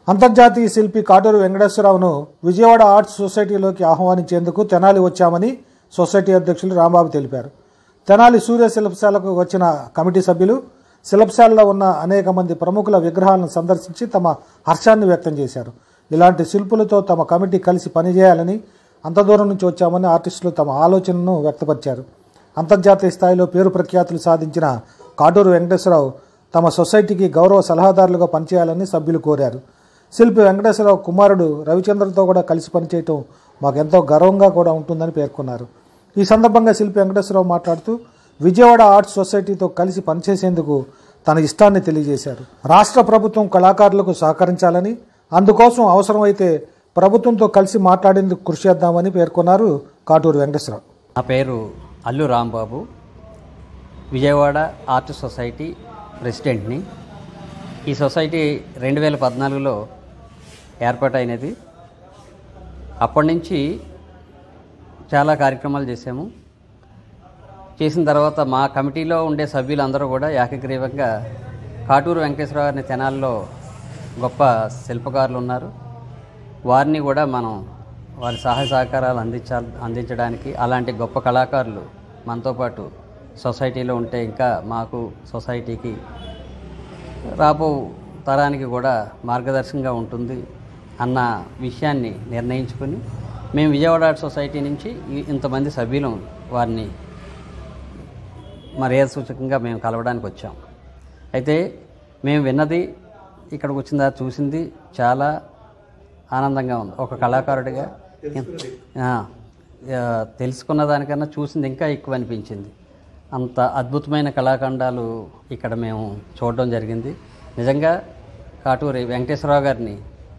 అంతర్జాతీయ శిల్పి కాటూరు వెంకటేశ్వరరావును విజయవాడ ఆర్ట్స్ సొసైటీలోకి ఆహ్వానించేందుకు తెనాలి వచ్చామని సొసైటీ అధ్యక్షులు రాంబాబు తెలిపారు తెనాలి సూర్య శిల్పశాలకు వచ్చిన కమిటీ సభ్యులు శిల్పశాలలో ఉన్న అనేక మంది ప్రముఖుల విగ్రహాలను సందర్శించి తమ హర్షాన్ని వ్యక్తం చేశారు ఇలాంటి శిల్పులతో తమ కమిటీ కలిసి పనిచేయాలని అంత దూరం నుంచి వచ్చామని ఆర్టిస్టులు తమ ఆలోచనను వ్యక్తపరిచారు అంతర్జాతీయ స్థాయిలో పేరు ప్రఖ్యాతులు సాధించిన కాటూరు వెంకటేశ్వరరావు తమ సొసైటీకి గౌరవ సలహాదారులుగా పనిచేయాలని సభ్యులు కోరారు శిల్పి వెంకటేశ్వరరావు కుమారుడు రవిచంద్రతో కూడా కలిసి పనిచేయటం మాకెంతో గర్వంగా కూడా ఉంటుందని పేర్కొన్నారు ఈ సందర్భంగా శిల్పి వెంకటేశ్వరరావు మాట్లాడుతూ విజయవాడ ఆర్ట్స్ సొసైటీతో కలిసి పనిచేసేందుకు తన ఇష్టాన్ని తెలియజేశారు రాష్ట్ర ప్రభుత్వం కళాకారులకు సహకరించాలని అందుకోసం అవసరమైతే ప్రభుత్వంతో కలిసి మాట్లాడేందుకు కృషి చేద్దామని పేర్కొన్నారు కాటూరు వెంకటేశ్వరరావు నా పేరు అల్లు రాంబాబు విజయవాడ ఆర్ట్ సొసైటీ ప్రెసిడెంట్ని ఈ సొసైటీ రెండు వేల పద్నాలుగులో ఏర్పాటైనది అప్పటి నుంచి చాలా కార్యక్రమాలు చేసాము చేసిన తర్వాత మా కమిటీలో ఉండే సభ్యులందరూ కూడా ఏకగ్రీవంగా కాటూరు వెంకటేశ్వర గారిని తెనాల్లో గొప్ప శిల్పకారులు ఉన్నారు వారిని కూడా మనం వారి సహాయ సహకారాలు అందించాలి అందించడానికి అలాంటి గొప్ప కళాకారులు మనతో పాటు సొసైటీలో ఉంటే ఇంకా మాకు సొసైటీకి రాబో తరానికి కూడా మార్గదర్శకంగా ఉంటుంది అన్న విషయాన్ని నిర్ణయించుకుని మేము విజయవాడ ఆర్ట్ సొసైటీ నుంచి ఈ- ఇంతమంది సభ్యులం వారిని మర్యాద సూచకంగా మేము కలవడానికి వచ్చాం అయితే మేము విన్నది ఇక్కడికి వచ్చిన తర్వాత చూసింది చాలా ఆనందంగా ఉంది ఒక కళాకారుడిగా ఆ, ఆ, తెలుసుకున్న దానికన్నా చూసింది ఇంకా ఎక్కువ అనిపించింది అంత అద్భుతమైన కళాఖండాలు ఇక్కడ మేము చూడడం జరిగింది నిజంగా కాటూరి వెంకటేశ్వరరావు గారిని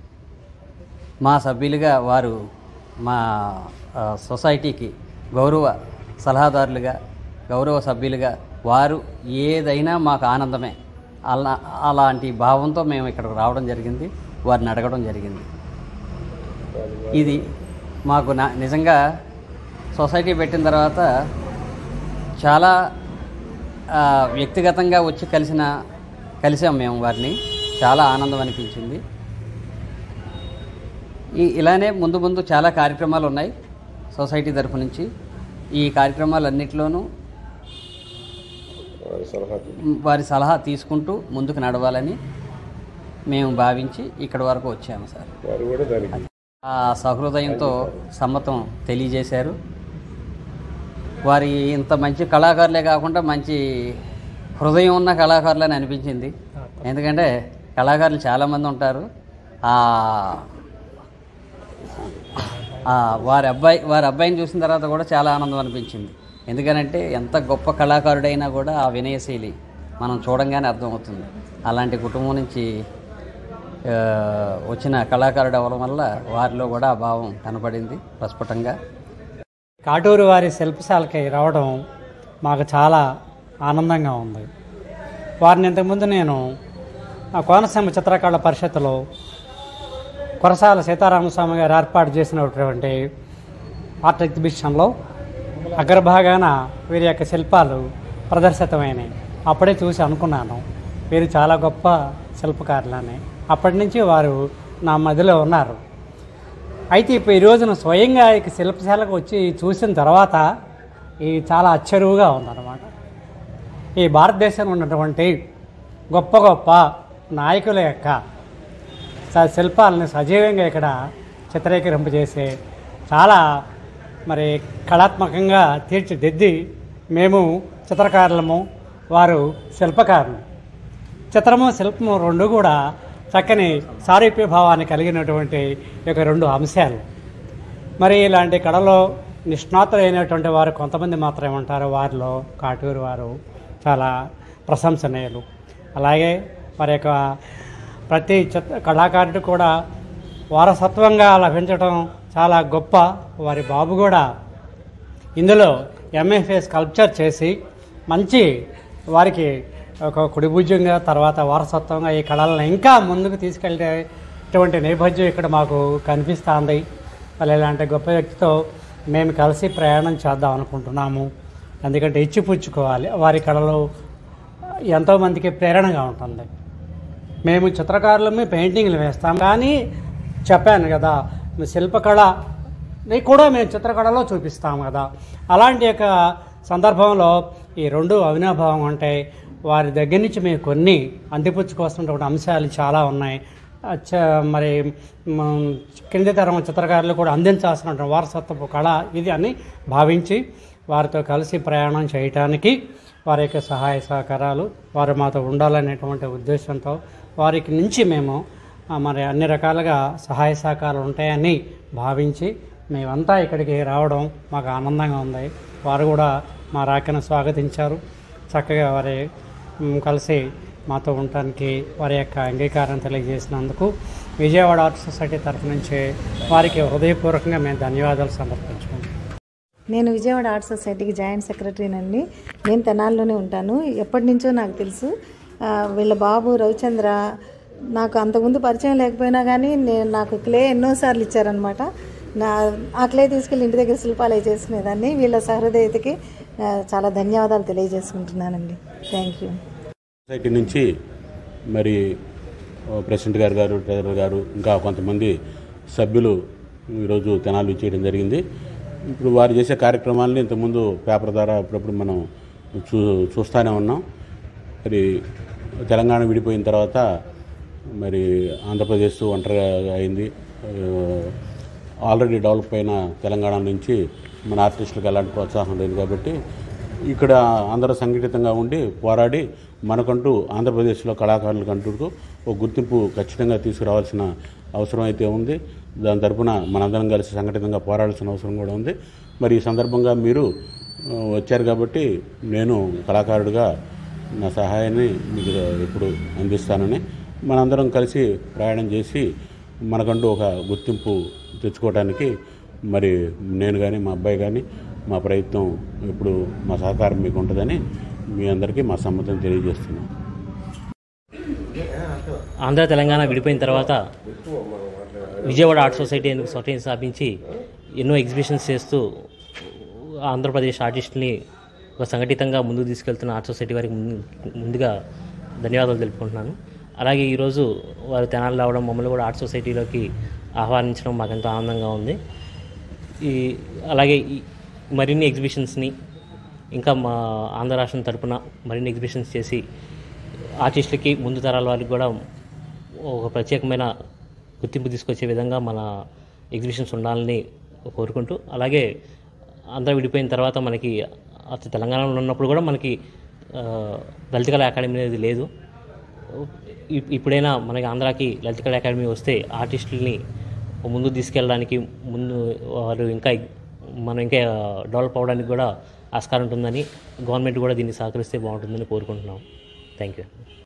మా సభ్యులుగా వారు మా ఆ, సొసైటీకి గౌరవ సలహాదారులుగా గౌరవ సభ్యులుగా వారు ఏదైనా మాకు ఆనందమే అలా అలాంటి భావంతో మేము ఇక్కడికి రావడం జరిగింది వారిని అడగడం జరిగింది ఇది మాకు నా నిజంగా సొసైటీ పెట్టిన తర్వాత చాలా ఆ, వ్యక్తిగతంగా వచ్చి కలిసిన కలిసాం మేము వారిని చాలా ఆనందం అనిపించింది ఈ ఇలానే ముందు ముందు చాలా కార్యక్రమాలు ఉన్నాయి సొసైటీ తరఫు నుంచి ఈ కార్యక్రమాలన్నిటిలోనూ వారి సలహా తీసుకుంటూ ముందుకు నడవాలని మేము భావించి ఇక్కడి వరకు వచ్చాము సార్ ఆ సహృదయంతో సమ్మతం తెలియజేశారు వారి ఇంత మంచి కళాకారులే కాకుండా మంచి హృదయం ఉన్న కళాకారులని అనిపించింది ఎందుకంటే కళాకారులు చాలామంది ఉంటారు ఆ ఆ వారి అబ్బాయి వారి అబ్బాయిని చూసిన తర్వాత కూడా చాలా ఆనందం అనిపించింది ఎందుకనంటే ఎంత గొప్ప కళాకారుడైనా కూడా ఆ వినయశీలి మనం చూడంగానే అర్థమవుతుంది అలాంటి కుటుంబం నుంచి ఆ, వచ్చిన కళాకారుడు అవ్వడం వల్ల వారిలో కూడా ఆ భావం కనపడింది ప్రస్ఫుటంగా కాటూరు వారి శిల్పశాలకి రావడం మాకు చాలా ఆనందంగా ఉంది వారిని ఇంతకుముందు నేను ఆ కోనసీమ చిత్రకళ పరిషత్తులో కొరసాల సీతారామస్వామి గారు ఏర్పాటు చేసినటువంటి ఆర్ట్ ఎగ్జిబిషన్లో అగ్రభాగాన వీరి యొక్క శిల్పాలు ప్రదర్శితమైనాయి అప్పుడే చూసి అనుకున్నాను వీరు చాలా గొప్ప శిల్పకారులని అప్పటి నుంచి వారు నా మదిలో ఉన్నారు అయితే ఇప్పుడు ఈ రోజున స్వయంగా ఇక శిల్పశాలకు వచ్చి చూసిన తర్వాత ఇది చాలా అచ్చరువుగా ఉందన్నమాట ఈ భారతదేశంలో ఉన్నటువంటి గొప్ప గొప్ప నాయకుల యొక్క స- శిల్పాలను సజీవంగా ఇక్కడ చిత్రీకరింపజేసే చాలా మరి కళాత్మకంగా తీర్చిదిద్ది మేము చిత్రకారులము వారు శిల్పకారులు చిత్రము శిల్పము రెండు కూడా చక్కని సారూప్య భావాన్ని కలిగినటువంటి ఈ యొక్క రెండు అంశాలు మరి ఇలాంటి కళలో నిష్ణాతులైనటువంటి వారు కొంతమంది మాత్రమే ఉంటారు వారిలో కాటూరు వారు చాలా ప్రశంసనీయులు అలాగే వారి యొక్క ప్రతి చిత్ర కళాకారుడు కూడా వారసత్వంగా లభించడం చాలా గొప్ప వారి బాబు కూడా ఇందులో ఎంఎఫ్ఏ స్కల్ప్చర్ చేసి మంచి వారికి ఒక కుడిభుజ్యంగా తర్వాత వారసత్వంగా ఈ కళలను ఇంకా ముందుకు తీసుకెళ్ళేటువంటి నేపథ్యం ఇక్కడ మాకు కనిపిస్తుంది మరి ఇలాంటి గొప్ప వ్యక్తితో మేము కలిసి ప్రయాణం చేద్దాం అనుకుంటున్నాము ఎందుకంటే ఇచ్చిపుచ్చుకోవాలి వారి కళలు ఎంతోమందికి ప్రేరణగా ఉంటుంది మేము చిత్రకారులమే పెయింటింగ్లు వేస్తాం కానీ చెప్పాను కదా శిల్పకళని కూడా మేము చిత్రకళలో చూపిస్తాం కదా అలాంటి యొక్క సందర్భంలో ఈ రెండు అవినాభావం ఉంటాయి వారి దగ్గర నుంచి మేము కొన్ని అందిపుచ్చుకోవాల్సినటువంటి అంశాలు చాలా ఉన్నాయి అచ్చ మరి మ్, కింది తరం చిత్రకారులు కూడా అందించాల్సిన వారసత్వపు కళ ఇది అని భావించి వారితో కలిసి ప్రయాణం చేయటానికి వారి యొక్క సహాయ సహకారాలు వారు మాతో ఉండాలనేటువంటి ఉద్దేశంతో వారికి నుంచి మేము ఆ, మరి అన్ని రకాలుగా సహాయ సహకారాలు ఉంటాయని భావించి మేమంతా ఇక్కడికి రావడం మాకు ఆనందంగా ఉంది వారు కూడా మా రాకను స్వాగతించారు చక్కగా వారి మ్, కలిసి మాతో ఉండటానికి వారి యొక్క అంగీకారం తెలియజేసినందుకు విజయవాడ ఆర్ట్ సొసైటీ తరఫు నుంచి వారికి హృదయపూర్వకంగా మేము ధన్యవాదాలు సమర్పించుకుంటాం నేను విజయవాడ ఆర్ట్ సొసైటీకి జాయింట్ సెక్రటరీనండి నేను తెనాల్లోనే ఉంటాను ఎప్పటి నుంచో నాకు తెలుసు ఆ, వీళ్ళ బాబు రవిచంద్ర నాకు అంతకుముందు పరిచయం లేకపోయినా కానీ నేను నాకు క్లే ఎన్నోసార్లు ఇచ్చారనమాట నా ఆ క్లే తీసుకెళ్ళి ఇంటి దగ్గర శిల్పాలు చేసుకునేదాన్ని వీళ్ళ సహృదయతకి ఆ, చాలా ధన్యవాదాలు తెలియజేసుకుంటున్నానండి థ్యాంక్ యూ సొసైటీ నుంచి మరి ఓ ప్రెసిడెంట్ గారు గారు ట్రెజరర్ గారు ఇంకా కొంతమంది సభ్యులు ఈరోజు తెనాలు చేయడం జరిగింది ఇప్పుడు వారు చేసే కార్యక్రమాలని ఇంతకుముందు పేపర్ ద్వారా అప్పుడప్పుడు మనం చూ చూస్తూనే ఉన్నాం మరి తెలంగాణ విడిపోయిన తర్వాత మరి ఆంధ్రప్రదేశ్ ఒంటరిగా అయింది ఆ, ఆల్రెడీ డెవలప్ అయిన తెలంగాణ నుంచి మన ఆర్టిస్టులకు ఎలాంటి ప్రోత్సాహం లేదు కాబట్టి ఇక్కడ అందరూ సంఘటితంగా ఉండి పోరాడి మనకంటూ ఆంధ్రప్రదేశ్లో కళాకారులకంటూ ఒక గుర్తింపు ఖచ్చితంగా తీసుకురావాల్సిన అవసరం అయితే ఉంది దాని తరపున మనందరం కలిసి సంఘటితంగా పోరాడాల్సిన అవసరం కూడా ఉంది మరి ఈ సందర్భంగా మీరు ఆ, వచ్చారు కాబట్టి నేను కళాకారుడిగా నా సహాయాన్ని మీకు ఎప్పుడు అందిస్తానని మనందరం కలిసి ప్రయాణం చేసి మనకంటూ ఒక గుర్తింపు తెచ్చుకోవడానికి మరి నేను కానీ మా అబ్బాయి కానీ మా ప్రయత్నం ఎప్పుడు మా సహకారం మీకు ఉంటుందని మీ అందరికీ మా సమ్మతం తెలియజేస్తున్నాం ఆంధ్ర తెలంగాణ విడిపోయిన తర్వాత విజయవాడ ఆర్ట్ సొసైటీ ఎందుకు సొసైటీ స్థాపించి ఎన్నో ఎగ్జిబిషన్స్ చేస్తూ ఆంధ్రప్రదేశ్ ఆర్టిస్టుని ఒక సంఘటితంగా ముందుకు తీసుకెళ్తున్న ఆర్ట్ సొసైటీ వారికి ముందు- ముందుగా ధన్యవాదాలు తెలుపుకుంటున్నాను అలాగే ఈరోజు వారు తెనాలి రావడం మమ్మల్ని కూడా ఆర్ట్ సొసైటీలోకి ఆహ్వానించడం మాకు ఎంతో ఆనందంగా ఉంది ఈ అలాగే ఈ మరిన్ని ఎగ్జిబిషన్స్ని ఇంకా మా ఆంధ్ర రాష్ట్రం తరపున మరిన్ని ఎగ్జిబిషన్స్ చేసి ఆర్టిస్టులకి ముందు తరాల వారికి కూడా ఒక ప్రత్యేకమైన గుర్తింపు తీసుకొచ్చే విధంగా మన ఎగ్జిబిషన్స్ ఉండాలని కోరుకుంటూ అలాగే ఆంధ్ర విడిపోయిన తర్వాత మనకి అసలు తెలంగాణలో ఉన్నప్పుడు కూడా మనకి ఆ, లలిత కళా అకాడమీ అనేది లేదు ఇప్- ఇప్పుడైనా మనకి ఆంధ్రాకి లలిత కళా అకాడమీ వస్తే ఆర్టిస్టులని ముందు తీసుకెళ్ళడానికి ముందు వారు ఇంకా మనం ఇంకా డెవలప్ అవ్వడానికి కూడా ఆస్కారం ఉంటుందని గవర్నమెంట్ కూడా దీన్ని సహకరిస్తే బాగుంటుందని కోరుకుంటున్నాం థ్యాంక్ యూ